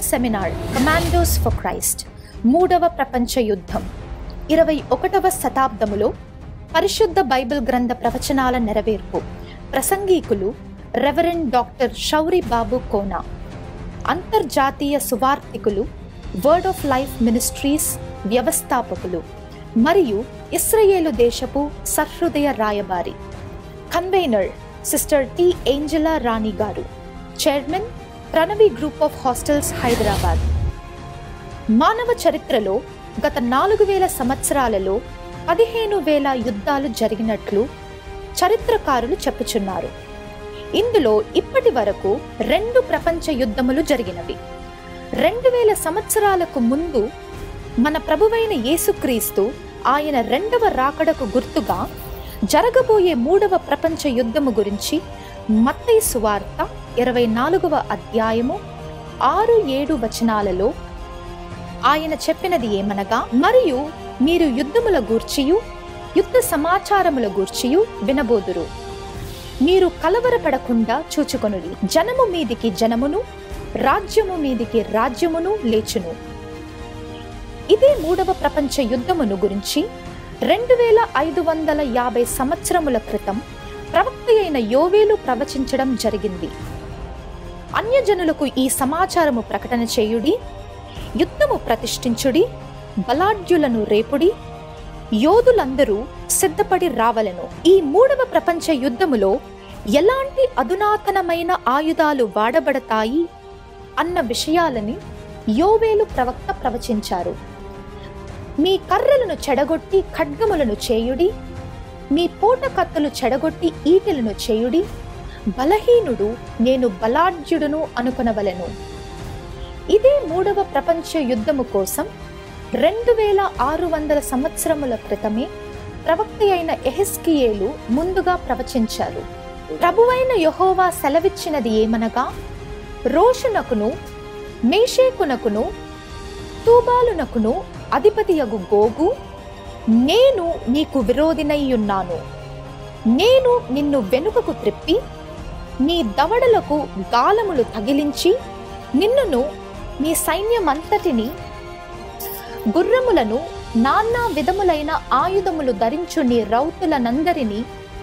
Seminar commandos for Christ మూడవ ప్రపంచ యుద్ధం ఇరవై ఒకటవ శతాబ్దములో పరిశుద్ధ బైబిల్ గ్రంథ ప్రవచనాల నెరవేర్పు ప్రసంగీకులు రెవరెండ్ డాక్టర్ షౌరి బాబు కోనా అంతర్జాతీయ సువార్థికులు వర్డ్ ఆఫ్ లైఫ్ మినిస్ట్రీస్ వ్యవస్థాపకులు మరియు ఇస్రయేలు దేశపు సహృదయ రాయబారి convener sister T Angela Rani garu chairman Pranavi group of hostels Hyderabad మానవ చరిత్రలో గత నాలుగు వేల సంవత్సరాలలో పదిహేను వేల యుద్ధాలు జరిగినట్లు చరిత్రకారులు చెప్పుచున్నారు ఇందులో ఇప్పటి వరకు రెండు ప్రపంచ యుద్ధములు జరిగినవి రెండు వేల సంవత్సరాలకు ముందు మన ప్రభువైన యేసుక్రీస్తు ఆయన రెండవ రాకడకు గుర్తుగా జరగబోయే మూడవ ప్రపంచ యుద్ధము గురించి మత్తయి సువార్త ఇరవై నాలుగవ అధ్యాయము ఆరు ఏడు వచనాలలో ఆయన చెప్పినది ఏమనగా మరియు మీరు యుద్ధముల గూర్చియు యుద్ధ సమాచారముల గూర్చియు వినబోదురు మీరు కలవరపడకుండా చూచుకొనుడి జనము మీదికి జనమును రాజ్యము మీదికి రాజ్యమును లేచును ఇదే మూడవ ప్రపంచ యుద్ధమును గురించి రెండు వేల ఐదు వందల యాభై సంవత్సరముల క్రితం ప్రవక్త అయిన యోవేలు ప్రవచించడం జరిగింది అన్యజనులకు ఈ సమాచారము ప్రకటన చేయుడి యుద్ధము ప్రతిష్ఠించుడి బలాఢ్యులను రేపుడి యోధులందరూ సిద్ధపడి రావలను ఈ మూడవ ప్రపంచ యుద్ధములో ఎలాంటి అధునాతనమైన ఆయుధాలు వాడబడతాయి అన్న విషయాలని యోవేలు ప్రవక్త ప్రవచించారు మీ కర్రలను చెడగొట్టి ఖడ్గములను చేయుడి మీ పోట కత్తులు చెడగొట్టి ఈటెలను చేయుడి బలహీనుడు నేను బలాఢ్యుడును అనుకొనవలెను ఇదే మూడవ ప్రపంచ యుద్ధము కోసం రెండు వేల ఆరు వందల సంవత్సరముల క్రితమే ప్రవక్త అయిన ఎహెస్కియేలు ముందుగా ప్రవచించారు ప్రభువైన యహోవా సెలవిచ్చినది ఏమనగా రోషునకును మేషేకునకును తూబాలునకును అధిపతియగు గోగు నేను నీకు విరోధినయ్యున్నాను నేను నిన్ను వెనుకకు త్రిప్పి నీ దవడలకు గాలములు తగిలించి నిన్నును నీ సైన్యమంతటిని గుర్రములను నానా విధములైన ఆయుధములు ధరించు నీ రౌతులనందరినీ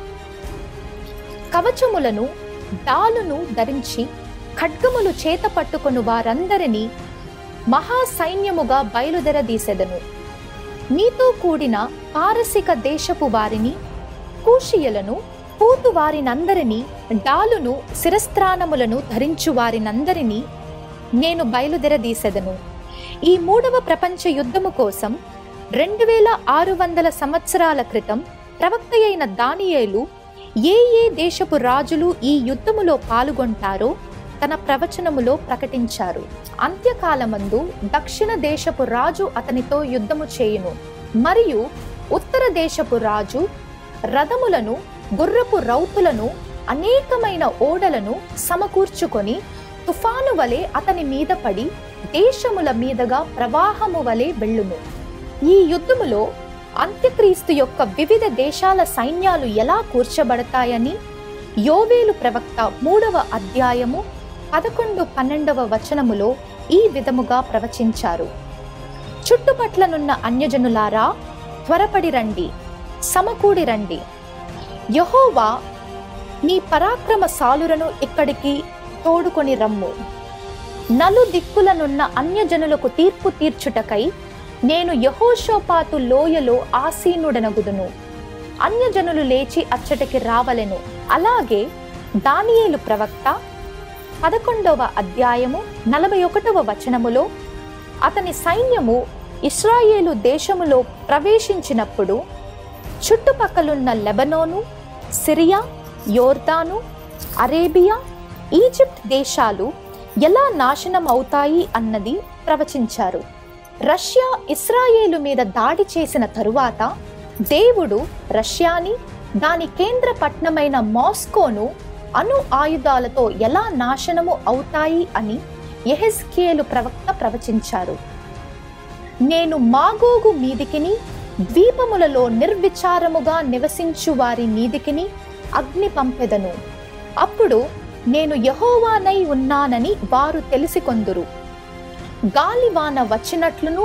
కవచములను డాలును ధరించి ఖడ్గములు చేత పట్టుకొను వారందరినీ మహా సైన్యముగా బయలుదెరదీసెదను నీతో కూడిన పారసిక దేశపు వారిని కూషియలను పూతు వారినందరినీ డాలును శిరస్త్రానములను ధరించు వారినందరినీ నేను బయలుదెరదీసెదను ఈ మూడవ ప్రపంచ యుద్ధము కోసం రెండు వేల ఆరు వందల సంవత్సరాల క్రితం ప్రవక్త అయిన దానియేలు ఏ ఏ దేశపు రాజులు ఈ యుద్ధములో పాల్గొంటారో తన ప్రవచనములో ప్రకటించారు అంత్యకాలమందు దక్షిణ దేశపు రాజు అతనితో యుద్ధము చేయును మరియు ఉత్తర దేశపు రాజు రథములను గుర్రపు రౌతులను అనేకమైన ఓడలను సమకూర్చుకొని తుఫాను వలె అతని మీద పడి దేశముల మీదగా ప్రవాహము వలె వెళ్ళును ఈ యుద్ధములో అంత్యక్రీస్తు యొక్క వివిధ దేశాల సైన్యాలు ఎలా కూర్చబడతాయని యోవేలు ప్రవక్త మూడవ అధ్యాయము పదకొండు పన్నెండవ వచనములో ఈ విధముగా ప్రవచించారు చుట్టుపట్లనున్న అన్యజనులారా త్వరపడి రండి సమకూడి రండి యహోవా నీ పరాక్రమ సాలురను ఇక్కడికి తోడుకొని రమ్ము నలు దిక్కులనున్న అన్యజనులకు తీర్పు తీర్చుటకై నేను యహోషోపాతు లోయలో ఆసీనుడనగుదును అన్యజనులు లేచి అచ్చటికి రావలెను అలాగే దానియేలు ప్రవక్త పదకొండవ అధ్యాయము నలభై ఒకటవ వచనములో అతని సైన్యము ఇస్రాయేలు దేశములో ప్రవేశించినప్పుడు చుట్టుపక్కలున్న లెబనోను సిరియా యోర్దాను అరేబియా ఈజిప్ట్ దేశాలు ఎలా నాశనం అవుతాయి అన్నది ప్రవచించారు రష్యా ఇస్రాయేలు మీద దాడి చేసిన తరువాత దేవుడు రష్యాని దాని కేంద్ర పట్టణమైన మాస్కోను అణు ఆయుధాలతో ఎలా నాశనము అవుతాయి అని ఎహెస్కియేలు ప్రవక్త ప్రవచించారు నేను మాగోగు మీదికిని ద్వీపములలో నిర్విచారముగా నివసించు వారి మీదికిని అగ్ని పంపెదను అప్పుడు నేను యహోవానై ఉన్నానని వారు తెలిసికొందురు గాలివాన వచ్చినట్లును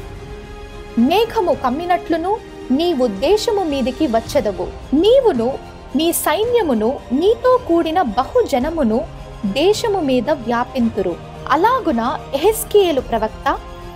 మేఘము కమ్మినట్లును నీవు దేశము మీదికి వచ్చెదవు నీవును నీ సైన్యమును నీతో కూడిన బహుజనమును దేశము మీద వ్యాపింతురు అలాగున ఎహెస్కియేలు ప్రవక్త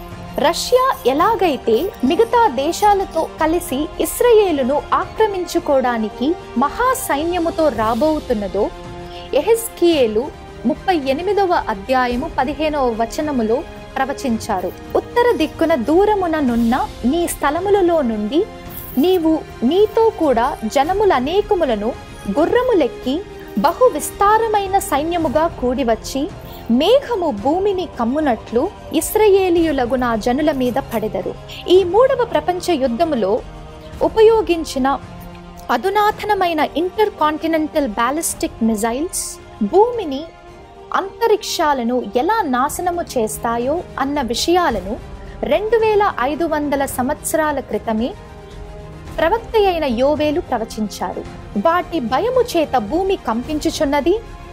రష్యా ఎలాగైతే మిగతా దేశాలతో కలిసి ఇస్రయేలును ఆక్రమించుకోవడానికి మహా సైన్యముతో రాబోతున్నదో ఎహెస్కియేలు ముప్పై ఎనిమిదవ అధ్యాయము పదిహేనవ వచనములో ప్రవచించారు ఉత్తర దిక్కున దూరమున నున్న నీ స్థలములలో నుండి నీవు నీతో కూడా జనములనేకములను గుర్రములెక్కి బహు విస్తారమైన సైన్యముగా కూడివచ్చి మేఘము భూమిని కమ్మునట్లు ఇస్రయేలీయులగు నా జనుల మీద పడెదరు ఈ మూడవ ప్రపంచ యుద్ధములో ఉపయోగించిన అధునాతనమైన ఇంటర్ కాంటినెంటల్ బ్యాలిస్టిక్ మిజైల్స్ భూమిని అంతరిక్షాలను ఎలా నాశనము చేస్తాయో అన్న విషయాలను రెండు వేల ఐదు వందల సంవత్సరాల క్రితమే ప్రవక్త అయిన యోవేలు ప్రవచించారు వాటి భయము చేత భూమి కంపించుచున్నది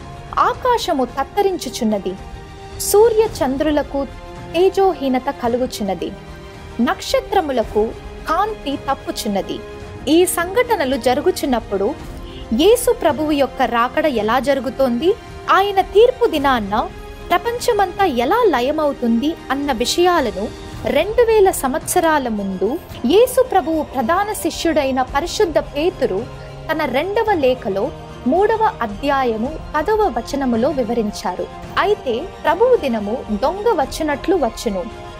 ఆకాశము తత్తరించుచున్నది సూర్య చంద్రులకు తేజోహీనత కలుగుచున్నది నక్షత్రములకు కాంతి తప్పుచున్నది ఈ సంఘటనలు జరుగుచున్నప్పుడు యేసు ప్రభువు యొక్క రాకడ ఎలా జరుగుతోంది ఆయన తీర్పు దినాన్న ప్రపంచమంతా ఎలా లయమవుతుంది అన్న విషయాలను రెండు వేల సంవత్సరాల ముందు యేసు ప్రభువు ప్రధాన శిష్యుడైన పరిశుద్ధ పేతురు తన రెండవ లేఖలో మూడవ అధ్యాయము పదవ వచనములో వివరించారు అయితే ప్రభువు దినము దొంగ వచ్చినట్లు వచ్చును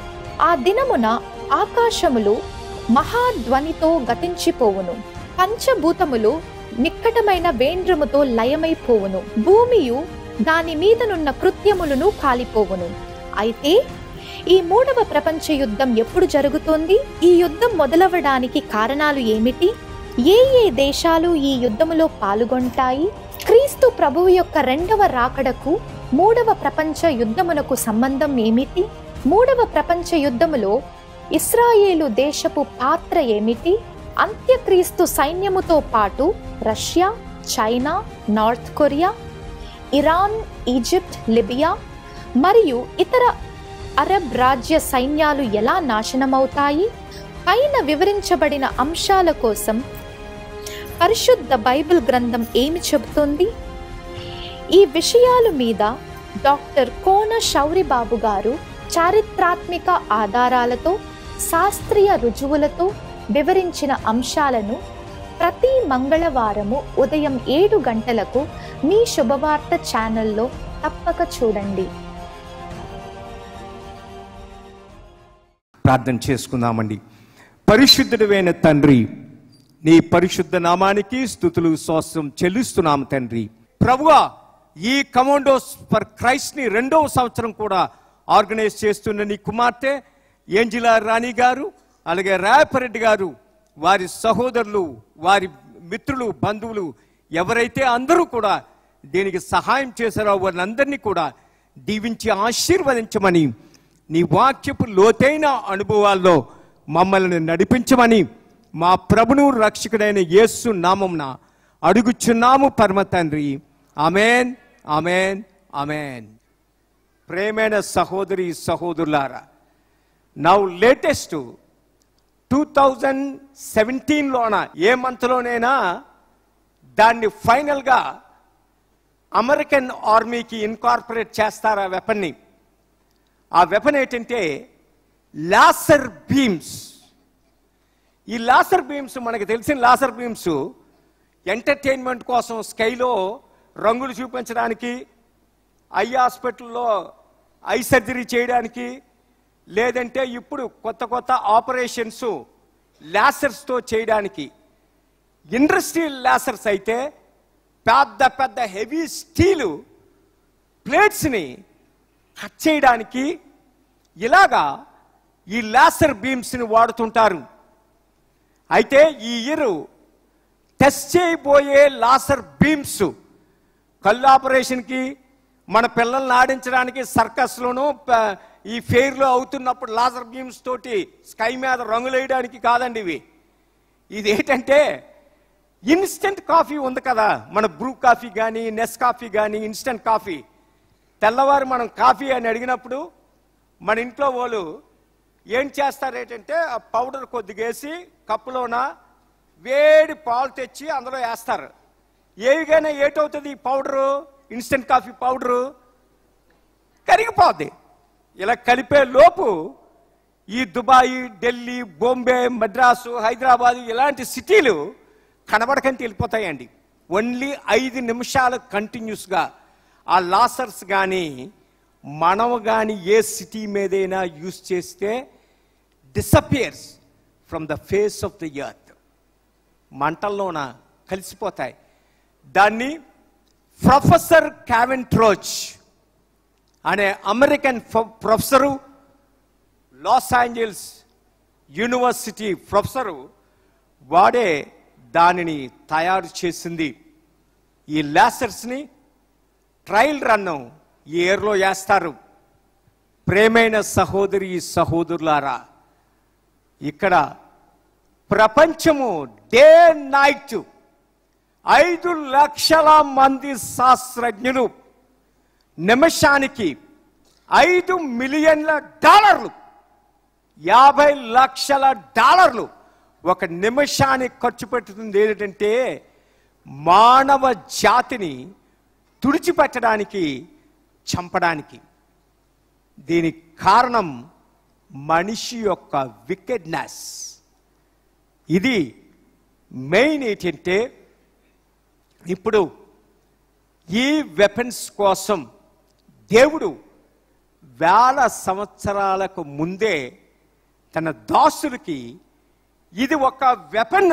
ఆ దినమున ఆకాశములు మహాధ్వనితో గతించిపోవును పంచభూతములు నిక్కటమైన వేండ్రముతో లయమైపోవును భూమియు దాని మీదనున్న కృత్యములను కాలిపోవును అయితే ఈ మూడవ ప్రపంచ యుద్ధం ఎప్పుడు జరుగుతోంది ఈ యుద్ధం మొదలవడానికి కారణాలు ఏమిటి ఏ ఏ దేశాలు ఈ యుద్ధములో పాల్గొంటాయి క్రీస్తు ప్రభువు యొక్క రెండవ రాకడకు మూడవ ప్రపంచ యుద్ధమునకు సంబంధం ఏమిటి మూడవ ప్రపంచ యుద్ధములో ఇస్రాయేలు దేశపు పాత్ర ఏమిటి అంత్యక్రీస్తు సైన్యముతో పాటు Russia China North Korea Iran Egypt Libya మరియు ఇతర అరబ్ రాజ్య సైన్యాలు ఎలా నాశనమవుతాయి పైన వివరించబడిన అంశాల కోసం పరిశుద్ధ బైబిల్ గ్రంథం ఏమి చెబుతుంది ఈ విషయాల మీద డాక్టర్ కోన శౌరిబాబు గారు చారిత్రాత్మిక ఆధారాలతో శాస్త్రీయ రుజువులతో వివరించిన అంశాలను ప్రతి మంగళవారము ఉదయం ఏడు గంటలకు మీ శుభవార్త ఛానల్లో తప్పక చూడండి ప్రార్థన చేసుకుందామండి పరిశుద్ధుడైన తండ్రి నీ పరిశుద్ధ నామానికి స్థుతులు శ్వాసం చెల్లిస్తున్నాం తండ్రి ప్రభువా ఈ కమాండోస్ ఫర్ క్రైస్ట్ ని రెండవ సంవత్సరం కూడా ఆర్గనైజ్ చేస్తున్న నీ కుమార్తె ఏంజిలా రాణి గారు అలాగే రాయపరెడ్డి గారు వారి సహోదరులు వారి మిత్రులు బంధువులు ఎవరైతే అందరూ కూడా దీనికి సహాయం చేశారో వారినందరినీ కూడా దీవించి ఆశీర్వదించమని నీ వాక్యపు లోతైన అనుభవాల్లో మమ్మల్ని నడిపించమని మా ప్రభును రక్షకుడైన యేసు నామంన అడుగుచున్నాము పరమ తండ్రి అమేన్ అమేన్ అమేన్ ప్రేమైన సహోదరి సహోదరులారా నౌ లేటెస్ట్ టూ థౌజండ్ సెవెంటీన్లోన ఏ మంత్లోనైనా దాన్ని ఫైనల్గా అమెరికన్ ఆర్మీకి ఇన్కార్పొరేట్ చేస్తారు ఆ వెపన్ని ఆ వెపన్ ఏంటంటే లాసర్ బీమ్స్ ఈ లాసర్ బీమ్స్ మనకు తెలిసిన లాసర్ బీమ్స్ ఎంటర్టైన్మెంట్ కోసం స్కైలో రంగులు చూపించడానికి ఐ హాస్పిటల్లో ఐ సర్జరీ చేయడానికి లేదంటే ఇప్పుడు కొత్త కొత్త ఆపరేషన్స్ లాసర్స్తో చేయడానికి ఇండస్ట్రియల్ లాసర్స్ అయితే పెద్ద పెద్ద హెవీ స్టీలు ప్లేట్స్ని కట్ చేయడానికి ఇలాగా ఈ లాసర్ బీమ్స్ని వాడుతుంటారు అయితే ఈ ఇయర్ టెస్ట్ చేయబోయే లాసర్ బీమ్స్ కళ్ళు ఆపరేషన్కి మన పిల్లల్ని ఆడించడానికి సర్కస్లోనూ ప- ఈ ఫెయిర్లో అవుతున్నప్పుడు లాసర్ బీమ్స్ తోటి స్కై మీద రంగులు వేయడానికి కాదండి ఇవి ఇది ఏంటంటే ఇన్స్టెంట్ కాఫీ ఉంది కదా మన బ్రూ కాఫీ కానీ నెస్ కాఫీ కానీ ఇన్స్టెంట్ కాఫీ తెల్లవారు మనం కాఫీ అని అడిగినప్పుడు మన ఇంట్లో వాళ్ళు ఏం చేస్తారేంటంటే ఆ పౌడర్ కొద్దిగా వేసి కప్పులోన వేడి పాలు తెచ్చి అందులో వేస్తారు ఏవిగానే ఏటవుతుంది ఈ పౌడరు ఇన్స్టెంట్ కాఫీ పౌడరు కరిగిపోద్ది ఇలా కలిపే లోపు ఈ దుబాయ్ ఢిల్లీ బాంబే మద్రాసు హైదరాబాద్ ఇలాంటి సిటీలు కనబడకంటే వెళ్ళిపోతాయండి ఓన్లీ ఐదు నిమిషాలు కంటిన్యూస్గా ఆ లాసర్స్ కానీ మనం కానీ ఏ సిటీ మీదైనా యూస్ చేస్తే disappears from the face of the earth మంటల్లోన కలిసిపోతాయి దాన్ని ప్రొఫెసర్ క్యావెంట్రోచ్ అనే అమెరికన్ ఫ- professor Los Angeles university professor వాడే దానిని తయారు చేసింది ఈ లాసర్స్ని ట్రయల్ రన్ను ఈ ఎయిర్లో వేస్తారు ప్రేమైన సహోదరి సహోదరులారా ఇక్కడ ప్రపంచము డే నైట్ ఐదు లక్షల మంది శాస్త్రజ్ఞులు నిమిషానికి ఐదు మిలియన్ల డాలర్లు యాభై లక్షల డాలర్లు ఒక నిమిషానికి ఖర్చు పెట్టుతుంది ఏంటంటే మానవ జాతిని తుడిచిపెట్టడానికి చంపడానికి దీనికి కారణం మనిషి యొక్క వికెడ్నెస్ ఇది మెయిన్ ఏంటంటే ఇప్పుడు ఈ వెపన్స్ కోసం దేవుడు వేల సంవత్సరాలకు ముందే తన దాసులకి ఇది ఒక వెపన్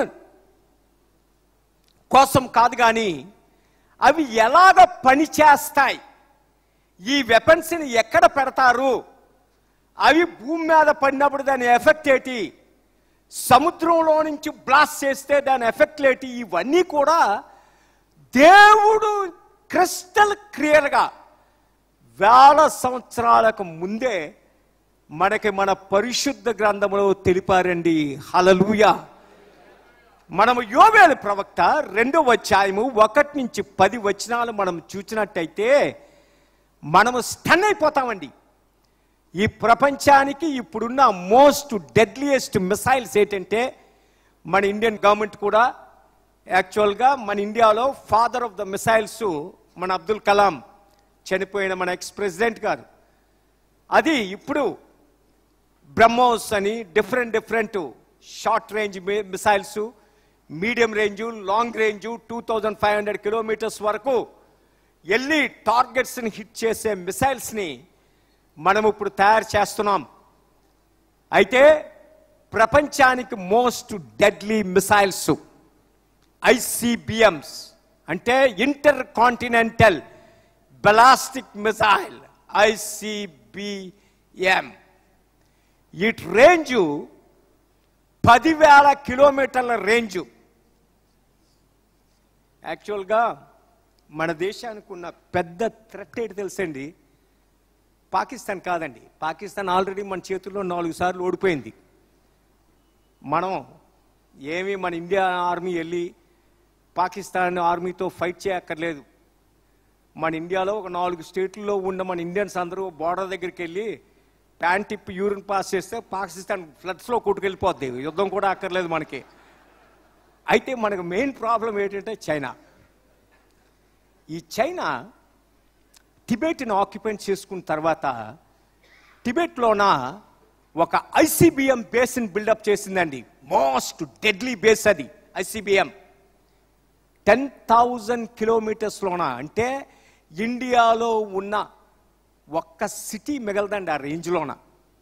కోసం కాదు కానీ అవి ఎలాగ పనిచేస్తాయి ఈ వెపన్స్ని ఎక్కడ పెడతారు అవి భూమి మీద పడినప్పుడు దాని ఎఫెక్ట్ ఏంటి సముద్రంలో నుంచి బ్లాస్ట్ చేస్తే దాని ఎఫెక్ట్ ఏంటి ఇవన్నీ కూడా దేవుడు క్రిస్టల్ క్లియర్గా వేల సంవత్సరాలకు ముందే మనకి మన పరిశుద్ధ గ్రంథంలో తెలిపారండి హలలుయ మనము యోవేలు ప్రవక్త రెండవ అధ్యాయము ఒకటి నుంచి పది వచనాలు మనం చూసినట్టయితే మనము స్టన్ అయిపోతామండి ఈ ప్రపంచానికి ఇప్పుడున్న మోస్ట్ డెడ్లియెస్ట్ మిసైల్స్ ఏంటంటే మన ఇండియన్ గవర్నమెంట్ కూడా యాక్చువల్గా మన ఇండియాలో ఫాదర్ ఆఫ్ ద మిసైల్స్ మన అబ్దుల్ కలాం చనిపోయిన మన ఎక్స్ ప్రెసిడెంట్ గారు అది ఇప్పుడు బ్రహ్మోస్ అని different different short range missiles medium range long range two thousand five hundred kilometres వరకు వెళ్ళి టార్గెట్స్ని హిట్ చేసే మిసైల్స్ని మనం ఇప్పుడు తయారు చేస్తున్నాం అయితే ప్రపంచానికి మోస్ట్ డెడ్లీ మిసైల్స్ ఐసిబిఎంస్ అంటే intercontinental ballistic missile ICBM it range పదివేల కిలోమీటర్ల రేంజు యాక్చువల్గా మన దేశానికి ఉన్న పెద్ద థ్రెట్ ఏంటి తెలుసండి పాకిస్తాన్ కాదండి పాకిస్తాన్ ఆల్రెడీ మన చేతుల్లో నాలుగు సార్లు ఓడిపోయింది మనం ఏమి మన ఇండియా ఆర్మీ వెళ్ళి పాకిస్తాన్ ఆర్మీతో ఫైట్ చేయక్కర్లేదు మన ఇండియాలో ఒక నాలుగు స్టేట్లలో ఉన్న మన ఇండియన్స్ అందరూ బార్డర్ దగ్గరికి వెళ్ళి ప్యాంట్ టిప్ యూరిన్ పాస్ చేస్తే పాకిస్తాన్ ఫ్లడ్స్లో కొట్టుకెళ్ళిపోద్ది యుద్ధం కూడా అక్కర్లేదు మనకి అయితే మనకు మెయిన్ ప్రాబ్లం ఏంటంటే చైనా ఈ చైనా టిబెట్ని ఆక్యుపెంట్ చేసుకున్న తర్వాత టిబెట్లోన ఒక ఐసీబీఎం బేస్ని బిల్డప్ చేసిందండి మోస్ట్ డెడ్లీ బేస్ అది ఐసీబీఎం టెన్ థౌజండ్ కిలోమీటర్స్లోన అంటే ఇండియాలో ఉన్న ఒక్క సిటీ మిగలదండి ఆ రేంజ్లోన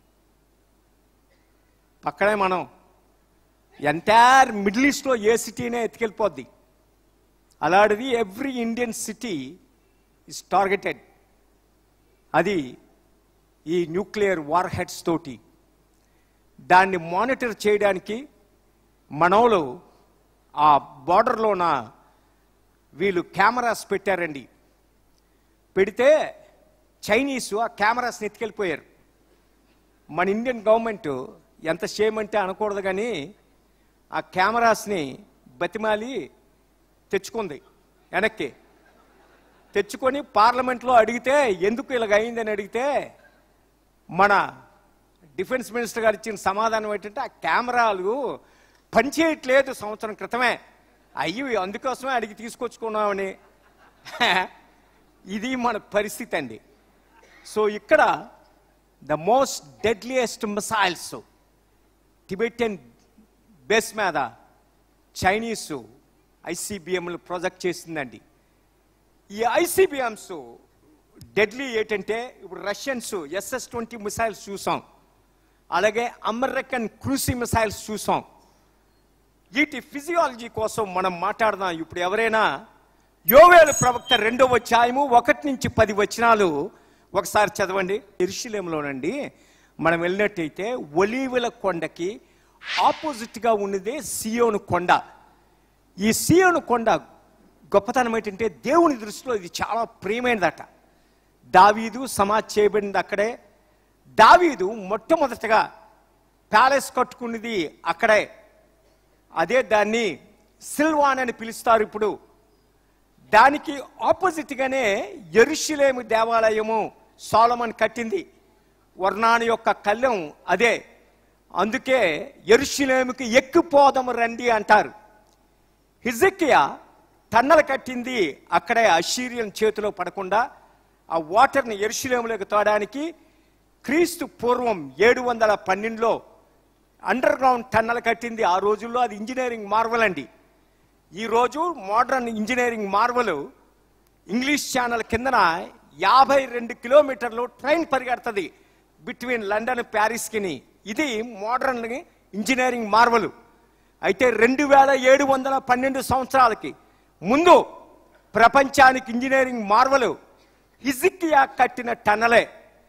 పక్కనే మనం ఎంటైర్ మిడిల్ ఈస్ట్లో ఏ సిటీనే ఎత్తుకెళ్ళిపోద్ది అలాంటిది every Indian city is targeted అది ఈ న్యూక్లియర్ వార్ హెడ్స్ తోటి దాన్ని మానిటర్ చేయడానికి మనోళ్ళు ఆ బార్డర్లోన వీళ్ళు కెమెరాస్ పెట్టారండి పెడితే చైనీస్ ఆ కెమెరాస్ని ఎత్తుకెళ్ళిపోయారు మన ఇండియన్ గవర్నమెంట్ ఎంత చేయమంటే అనకూడదు కానీ ఆ కెమెరాస్ని బతిమాలి తెచ్చుకుంది వెనక్కి తెచ్చుకొని పార్లమెంట్లో అడిగితే ఎందుకు ఇలాగ అయిందని అడిగితే మన డిఫెన్స్ మినిస్టర్ గారు ఇచ్చిన సమాధానం ఏంటంటే ఆ కెమెరాలు పనిచేయట్లేదు సంవత్సరం క్రితమే అయ్యి అందుకోసమే అడిగి తీసుకొచ్చుకున్నామని ఇది మన పరిస్థితి అండి సో ఇక్కడ the most deadliest missiles Tibetan base మీద చైనీసు ఐసీబీఎంలు ప్రొజెక్ట్ చేసిందండి ఈ ఐసీబీఎంస్ డెడ్లీ ఏంటంటే ఇప్పుడు రష్యన్స్ ఎస్ఎస్ ట్వంటీ మిసైల్స్ చూసాం అలాగే అమెరికన్ క్రూసీ మిసైల్స్ చూసాం వీటి ఫిజియాలజీ కోసం మనం మాట్లాడదాం ఇప్పుడు ఎవరైనా యోవేలు ప్రవక్త రెండవ అధ్యాయము ఒకటి నుంచి పది వచనాలు ఒకసారి చదవండి ఎరుషులేంలోనండి మనం వెళ్ళినట్టయితే ఒలీవుల కొండకి ఆపోజిట్గా ఉన్నదే సియోను కొండ ఈ సియోను కొండ గొప్పతనం ఏంటంటే దేవుని దృష్టిలో ఇది చాలా ప్రియమైనదట దావీదు సమాజ్ చేయబడింది అక్కడే దావీదు మొట్టమొదటగా ప్యాలెస్ కట్టుకున్నది అక్కడే అదే దాన్ని సిల్వాన్ అని పిలుస్తారు ఇప్పుడు దానికి ఆపోజిట్గానే ఎరుషులేము దేవాలయము సోలమన్ కట్టింది వర్ణాని యొక్క కళ్ళెం అదే అందుకే ఎరుషులేముకి ఎక్కిపోదము రండి అంటారు హిజకియా టన్నలు కట్టింది అక్కడే అషీరియన్ చేతిలో పడకుండా ఆ వాటర్ని ఎరుషులేములోకి తోడానికి క్రీస్తు పూర్వం ఏడు వందల పన్నెండులో అండర్ గ్రౌండ్ టన్నల్ కట్టింది ఆ రోజుల్లో అది ఇంజనీరింగ్ మార్వల్ అండి ఈ రోజు modern engineering marvel English channel కిందన యాభై రెండు కిలోమీటర్లు ట్రైన్ పరిగెడుతుంది బిట్వీన్ లండన్ ప్యారిస్కిని ఇది మోడర్న్ ఇంజనీరింగ్ మార్వల్ అయితే రెండు వేల ఏడు వందల పన్నెండు సంవత్సరాలకి ముందు ప్రపంచానికి ఇంజనీరింగ్ మార్వల్ హిజికియా కట్టిన టన్నలే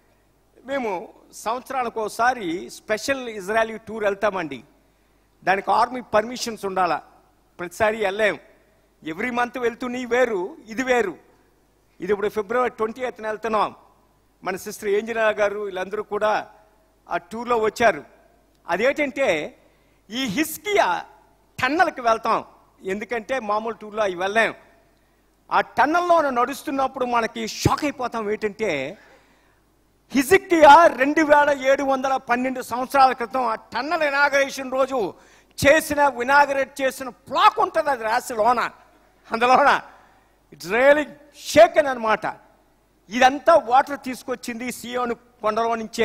మేము సంవత్సరానికి ఒకసారి స్పెషల్ ఇజ్రాయలీ టూర్ వెళ్తామండి దానికి ఆర్మీ పర్మిషన్స్ ఉండాలా ప్రతిసారి వెళ్ళాం ఎవ్రీ మంత్ వెళ్తున్నీ వేరు ఇది వేరు ఇది ఇప్పుడు ఫిబ్రవరి ట్వంటీ ఎయిత్న వెళ్తున్నాం మన సిస్టర్ ఏంజనా గారు వీళ్ళందరూ కూడా ఆ టూర్లో వచ్చారు అదేంటంటే ఈ హిస్కియా టన్నల్కి వెళ్తాం ఎందుకంటే మామూలు టూర్లో అవి వెళ్ళాం ఆ టన్నల్లో నడుస్తున్నప్పుడు మనకి షాక్ అయిపోతాం ఏంటంటే హిజిక్కియా రెండు వేల ఏడు వందల పన్నెండు సంవత్సరాల క్రితం ఆ టన్నల్ ఇనాగరేషన్ రోజు చేసిన ఇనాగరేట్ చేసిన ప్లాక్ ఉంటుంది అది రాసి లోన అందులోన ఇట్స్ రియలీ షేకన్ అనమాట ఇదంతా వాటర్ తీసుకొచ్చింది సియోను కొండలో నుంచే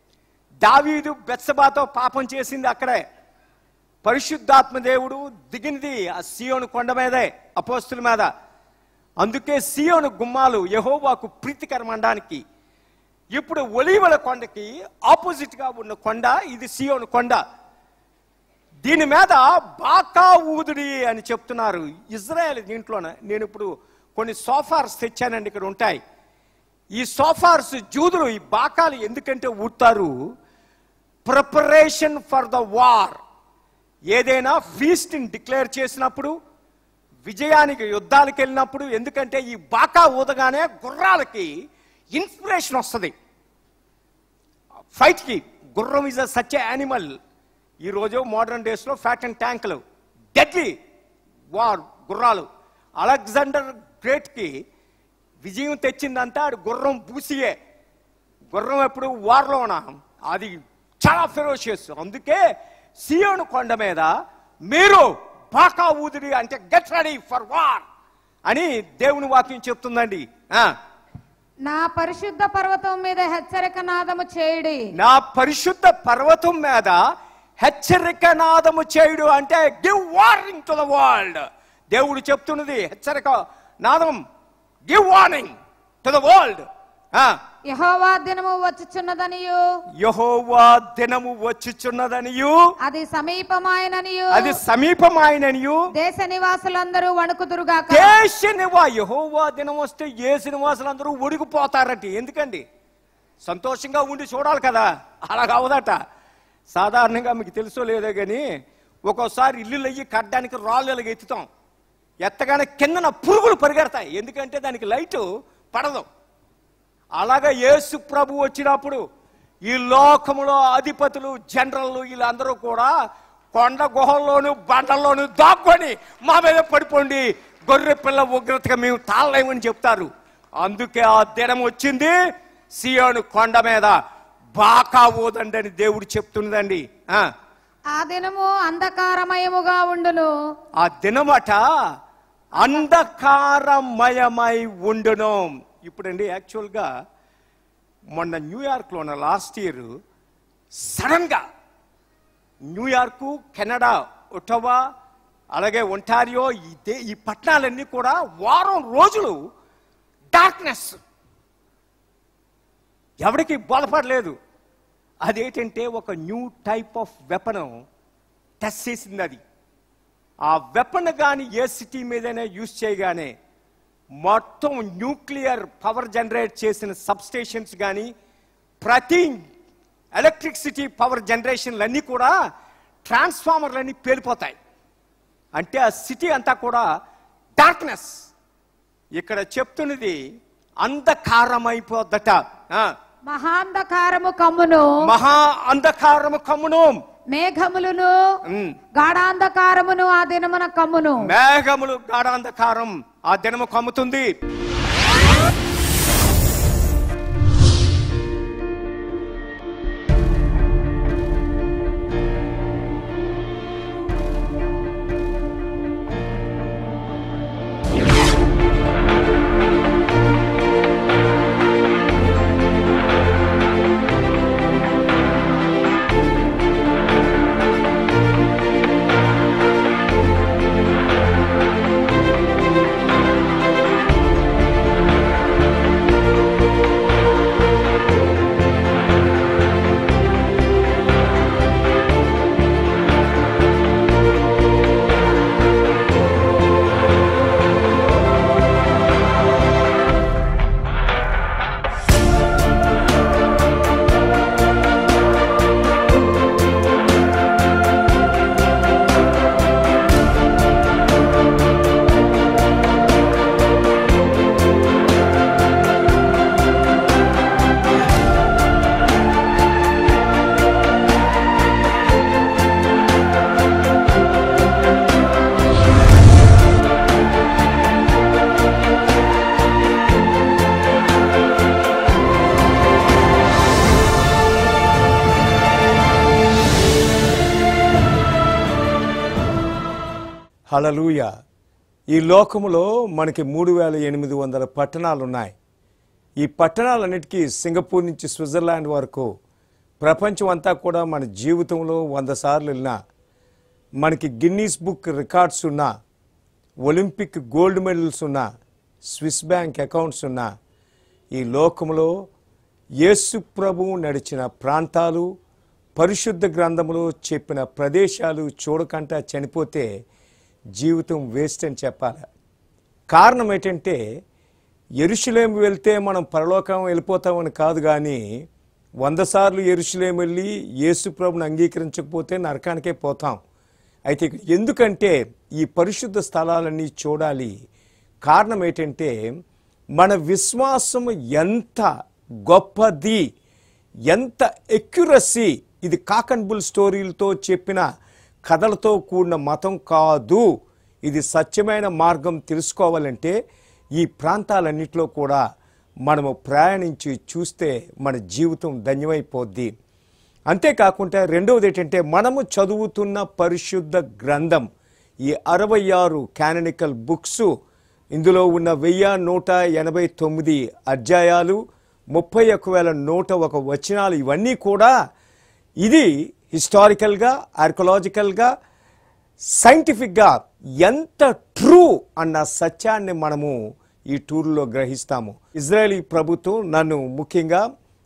దావీదు బెత్సబాతో పాపం చేసింది అక్కడే పరిశుద్ధాత్మ దేవుడు దిగినది ఆ సియోను కొండ మీదే అపోస్తుల మీద అందుకే సియోను గుమ్మాలు యహోవాకు ప్రీతికరమనడానికి ఇప్పుడు ఒలీవల కొండకి ఆపోజిట్ గా ఉన్న కొండ ఇది సియోను కొండ దీని మీద బాకా ఊదుడి అని చెప్తున్నారు ఇజ్రాయెల్ దీంట్లోనే నేను ఇప్పుడు కొన్ని సోఫార్స్ తెచ్చానండి ఇక్కడ ఉంటాయి ఈ సోఫార్స్ జూదులు ఈ బాకాలు ఎందుకంటే ఊడతారు ప్రిపరేషన్ ఫర్ ద వార్ ఏదైనా ఫీస్ట్ని డిక్లేర్ చేసినప్పుడు విజయానికి యుద్ధాలకు వెళ్ళినప్పుడు ఎందుకంటే ఈ బాకా ఊదగానే గుర్రాలకి ఇన్స్పిరేషన్ వస్తుంది ఫైట్కి గుర్రం ఇస్ అ సచ్ యానిమల్ ఈరోజు మోడర్న్ డేస్లో ఫ్యాట్ అండ్ ట్యాంకులు డెడ్లీ వార్ గుర్రాలు అలెగ్జాండర్ గ్రేట్కి విజయం తెచ్చిందంతా ఆడు గుర్రం పూసియే గుర్రం ఎప్పుడు వార్లోన అది చాలా ఫెరోషియస్ అందుకే సియోను కొండ మీద మీరు బాకా ఊదిరి అంటే గెట్ రెడీ ఫర్ వార్ అని దేవుని వాక్యం చెప్తుందండి ఆ, నా పరిశుద్ధ పర్వతం మీద హెచ్చరిక నాదము చేయుడి నా పరిశుద్ధ పర్వతం మీద హెచ్చరిక నాదము చేయుడు అంటే give warning to the world దేవుడు చెప్తున్నది హెచ్చరిక నాదం give warning to the world యహోవా దినము వచ్చుచున్నదనియు యహోవా దినము వచ్చుచున్నదనియు అది సమీపమాయననియు అది సమీపమాయననియు దేశ నివాసులందరూ వణుకుదురుగాక దేశ నివా యహోవా దినం వస్తే ఏసు నివాసులందరూ ఒడిగిపోతారట ఎందుకండి సంతోషంగా ఉండి చూడాలి కదా అలా కావదట సాధారణంగా మీకు తెలుసో లేదో కానీ ఒక్కోసారి ఇల్లు అయ్యి కట్టడానికి రాళ్ళు ఇలాగ ఎత్తుతాం ఎత్తగానే కిందన పురుగులు పరిగెడతాయి ఎందుకంటే దానికి లైటు పడదు అలాగా యేసు ప్రభు వచ్చినప్పుడు ఈ లోకములో అధిపతులు జనరల్ వీళ్ళందరూ కూడా కొండ గుహల్లోను బండల్లోను దాక్కొని మా మీద పడిపోండి గొర్రె పిల్ల ఉగ్రతగా మేము తాళలేమని చెప్తారు అందుకే ఆ దినం వచ్చింది సియోను కొండ మీద బాకా ఓదండి అని దేవుడు చెప్తున్నదండి ఆ, ఆ దినము అంధకారమయముగా ఉండును ఆ దినమట అంధకారమయమై ఉండును ఇప్పుడండి యాక్చువల్గా మొన్న న్యూయార్క్లో ఉన్న లాస్ట్ ఇయర్ సడన్గా న్యూయార్కు కెనడా ఒటవా అలాగే ఒంటారియో ఈ దే ఈ పట్టణాలన్నీ కూడా వారం రోజులు డార్క్నెస్ ఎవరికి బోధపడలేదు అదేంటంటే ఒక new type of weapon test చేసింది అది ఆ వెపన్ కానీ ఏ సిటీ మీదైనా యూజ్ చేయగానే మొత్తం న్యూక్లియర్ పవర్ జనరేట్ చేసిన సబ్స్టేషన్స్ కానీ ప్రతి ఎలక్ట్రిసిటీ పవర్ జనరేషన్లు అన్నీ కూడా ట్రాన్స్ఫార్మర్లన్నీ పేలిపోతాయి అంటే ఆ సిటీ అంతా కూడా డార్క్నెస్ ఇక్కడ చెప్తున్నది అంధకారమైపోద్దట ఆ, మహాంధకారము కమ్మును మహా అంధకారము కమ్మును మేఘములను ఉమ్. గాఢాంధకారమును ఆ దినమున కమ్మును మేఘములు గాఢాంధకారం ఆ దినము కమ్ముతుంది హలలుయ ఈ లోకములో మనకి మూడు వేల ఎనిమిది వందల పట్టణాలు ఉన్నాయి ఈ పట్టణాలన్నిటికీ సింగపూర్ నుంచి స్విట్జర్లాండ్ వరకు ప్రపంచం అంతా కూడా మన జీవితంలో వంద సార్లు వెళ్ళినా మనకి గిన్నీస్ బుక్ రికార్డ్స్ ఉన్నా ఒలింపిక్ గోల్డ్ మెడల్స్ ఉన్నా స్విస్ బ్యాంక్ అకౌంట్స్ ఉన్నా ఈ లోకములో యేసు ప్రభువు నడిచిన ప్రాంతాలు పరిశుద్ధ గ్రంథములో చెప్పిన ప్రదేశాలు చూడకంట చనిపోతే జీవితం వేస్ట్ అని చెప్పాలి కారణం ఏంటంటే ఎరుషులేం వెళ్తే మనం పరలోకం వెళ్ళిపోతామని కాదు కానీ వంద సార్లు ఎరుషులేం వెళ్ళి యేసు ప్రభుని అంగీకరించకపోతే నరకానికే పోతాం అయితే ఇక్కడ ఎందుకంటే ఈ పరిశుద్ధ స్థలాలన్నీ చూడాలి కారణం ఏంటంటే మన విశ్వాసం ఎంత గొప్పది ఎంత ఎక్యురసీ ఇది కాక్ అండ్ బుల్ స్టోరీలతో చెప్పిన కథలతో కూడిన మతం కాదు ఇది సత్యమైన మార్గం తెలుసుకోవాలంటే ఈ ప్రాంతాలన్నిటిలో కూడా మనము ప్రయాణించి చూస్తే మన జీవితం ధన్యమైపోద్ది అంతేకాకుండా రెండవది ఏంటంటే మనము చదువుతున్న పరిశుద్ధ గ్రంథం ఈ అరవై ఆరు క్యాననికల్ బుక్స్ ఇందులో ఉన్న వెయ్యి నూట ఎనభై తొమ్మిది అధ్యాయాలు ముప్పై ఒక్క వేల నూట ఒక వచనాలు ఇవన్నీ కూడా ఇది హిస్టారికల్గా ఆర్కలాజికల్గా సైంటిఫిక్గా ఎంత ట్రూ అన్న సత్యాన్ని మనము ఈ టూర్లో గ్రహిస్తాము ఇజ్రాయలీ ప్రభుత్వం నన్ను ముఖ్యంగా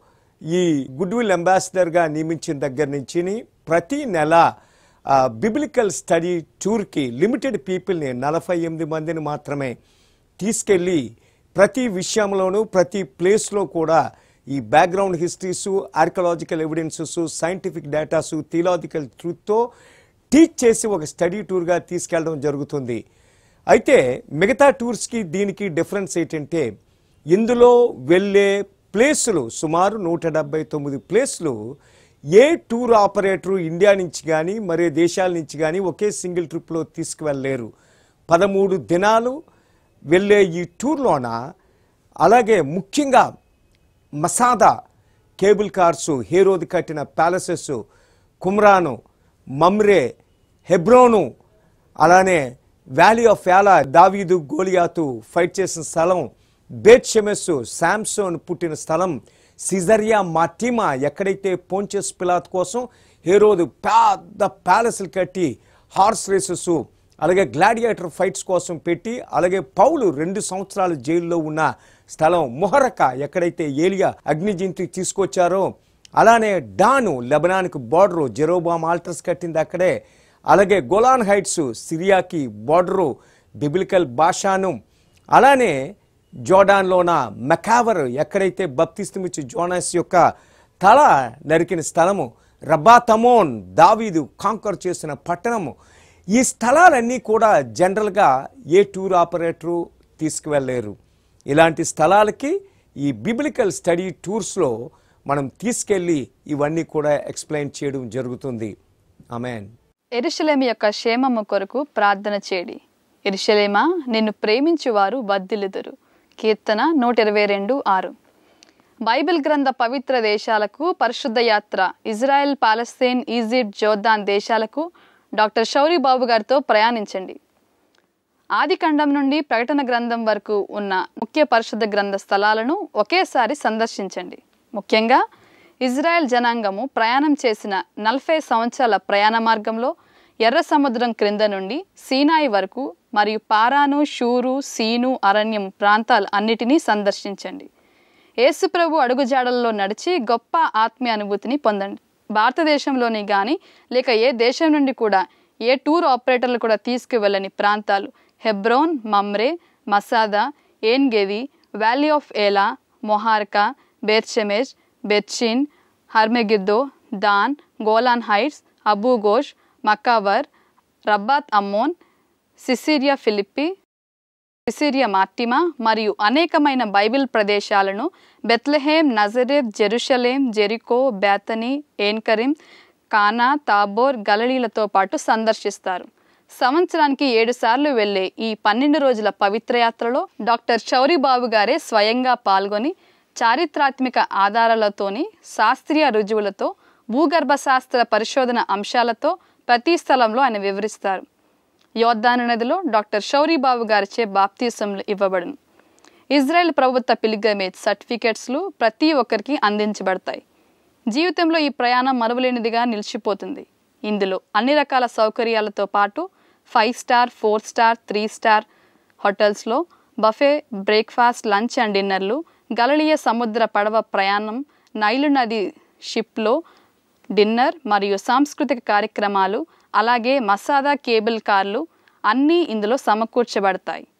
ఈ గుడ్ విల్ అంబాసిడర్గా నియమించిన దగ్గర నుంచి ప్రతి నెల బిబిలికల్ స్టడీ టూర్కి లిమిటెడ్ పీపుల్ని నలభై ఎనిమిది మందిని మాత్రమే తీసుకెళ్ళి ప్రతి విషయంలోనూ ప్రతి ప్లేస్లో కూడా ఈ background histories archaeological evidences scientific datas theological ట్రూత్తో టీచ్ చేసి ఒక స్టడీ టూర్గా తీసుకెళ్ళడం జరుగుతుంది అయితే మిగతా టూర్స్కి దీనికి డిఫరెన్స్ ఏంటంటే ఇందులో వెళ్ళే ప్లేసులు సుమారు నూట డెబ్బై తొమ్మిది ప్లేస్లు ఏ టూర్ ఆపరేటరు ఇండియా నుంచి కానీ మరే దేశాల నుంచి కానీ ఒకే సింగిల్ ట్రిప్లో తీసుకువెళ్ళలేరు పదమూడు దినాలు వెళ్ళే ఈ టూర్లోన అలాగే ముఖ్యంగా మసాదా కేబుల్ కార్స్ హేరోది కట్టిన ప్యాలెసెస్ కుమ్రాను మమ్రే హెబ్రోను అలానే వ్యాలీ ఆఫ్ యాలా దావీదు గోలియాతు ఫైట్ చేసిన స్థలం బేత్ షెమెస్సు శాంసోన్ పుట్టిన స్థలం సిజరియా మాటిమా ఎక్కడైతే పోంచెస్ పిలాత్ కోసం హేరోదు పెద్ద ప్యాలెస్లు కట్టి హార్స్ రేసెస్ అలాగే గ్లాడియేటర్ ఫైట్స్ కోసం పెట్టి అలాగే పౌలు రెండు సంవత్సరాలు జైల్లో ఉన్న స్థలం మొహరక ఎక్కడైతే ఏలియా అగ్నిజింతి తీసుకొచ్చారో అలానే డాను లెబనాన్కి బార్డరు జెరోబామ్ ఆల్టర్స్ కట్టింది అక్కడే అలాగే గోలాన్ హైట్స్ సిరియాకి బార్డరు బిబిలికల్ భాషాను అలానే జోడాన్లోన మెకావర్ ఎక్కడైతే బప్తిస్తమిచ్చి జోనాస్ యొక్క తల నరికిన స్థలము రబాతమోన్ దావీదు కాంకర్ చేసిన పట్టణము ఈ స్థలాలన్నీ కూడా జనరల్గా ఏ టూర్ ఆపరేటరు తీసుకువెళ్ళలేరు ఇలాంటి స్థలాలకి ఈ బిబిలికల్ స్టడీ టూర్స్లో మనం తీసుకెళ్ళి ఇవన్నీ కూడా ఎక్స్ప్లెయిన్ చేయడం జరుగుతుంది ఆమెన్ ఎరుషలేము యొక్క క్షేమము కొరకు ప్రార్థన చేడి ఎరుషలేమా నిన్ను ప్రేమించువారు వర్ధిల్లుదురు కీర్తన నూట ఇరవై రెండు ఆరు బైబిల్ గ్రంథ పవిత్ర దేశాలకు పరిశుద్ధ యాత్ర ఇజ్రాయెల్ పాలస్తీన్ ఈజిప్ట్ జోర్దాన్ దేశాలకు డాక్టర్ షౌరి బాబు గారితో ప్రయాణించండి ఆది ఖండం నుండి ప్రకటన గ్రంథం వరకు ఉన్న ముఖ్య పరిశుద్ధ గ్రంథ స్థలాలను ఒకేసారి సందర్శించండి ముఖ్యంగా ఇజ్రాయెల్ జనాంగము ప్రయాణం చేసిన నలభై సంవత్సరాల ప్రయాణ మార్గంలో ఎర్ర సముద్రం క్రింద నుండి సీనాయి వరకు మరియు పారాను షూరు సీను అరణ్యం ప్రాంతాలు అన్నిటినీ సందర్శించండి యేసుప్రభు అడుగుజాడల్లో నడిచి గొప్ప ఆత్మీయ అనుభూతిని పొందండి భారతదేశంలోని కానీ లేక ఏ దేశం నుండి కూడా ఏ టూర్ ఆపరేటర్లు కూడా తీసుకువెళ్ళని ప్రాంతాలు Hebron Mamre Masada En Gedi valley of Elah Muhraqa బెర్చెమెజ్ బెర్చిన్ Har Megiddo Dan Golan heights Abu Gosh మకావర్ Rabbath Ammon Caesarea Philippi Caesarea Maritima మరియు అనేకమైన బైబిల్ ప్రదేశాలను Bethlehem Nazareth Jerusalem Jericho Bethany Ein Karem Cana Tabor గలలీలతో పాటు సందర్శిస్తారు సంవత్సరానికి ఏడు సార్లు వెళ్లే ఈ పన్నెండు రోజుల పవిత్ర యాత్రలో డాక్టర్ చౌరిబాబు గారే స్వయంగా పాల్గొని చారిత్రాత్మక ఆధారాలతోని శాస్త్రీయ రుజువులతో భూగర్భ శాస్త్ర పరిశోధన అంశాలతో ప్రతి స్థలంలో ఆయన వివరిస్తారు యోద్ధాను నదిలో డాక్టర్ షౌరీబాబు గారిచే బాప్తీసంలు ఇవ్వబడును ఇజ్రాయెల్ ప్రభుత్వ పిలిగ్రమేజ్ సర్టిఫికెట్స్లు ప్రతి ఒక్కరికి అందించబడతాయి జీవితంలో ఈ ప్రయాణం మరువలేనిదిగా నిలిచిపోతుంది ఇందులో అన్ని రకాల సౌకర్యాలతో పాటు five star four star three star హోటల్స్లో బఫే బ్రేక్ఫాస్ట్ లంచ్ అండ్ డిన్నర్లు గలలియ సముద్ర పడవ ప్రయాణం నైలు నది షిప్లో డిన్నర్ మరియు సాంస్కృతిక కార్యక్రమాలు అలాగే మసాదా కేబుల్ కార్లు అన్నీ ఇందులో సమకూర్చబడతాయి